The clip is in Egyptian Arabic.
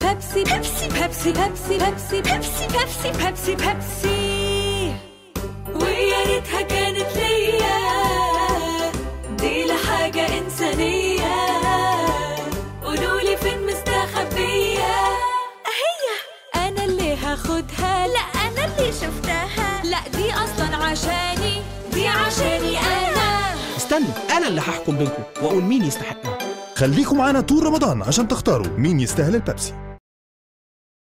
بيبسي بيبسي بيبسي بيبسي بيبسي بيبسي بيبسي بيبسي بيبسي ويا ريتها كانت ليا دي لحاجة إنسانية قولولي فين مستخبية هي أنا اللي هاخدها لا أنا اللي شفتها لا دي أصلا عشاني دي عشاني أنا استنوا انا اللي هحكم بينكم واقول مين يستحقها خليكم معانا طول رمضان عشان تختاروا مين يستاهل البيبسي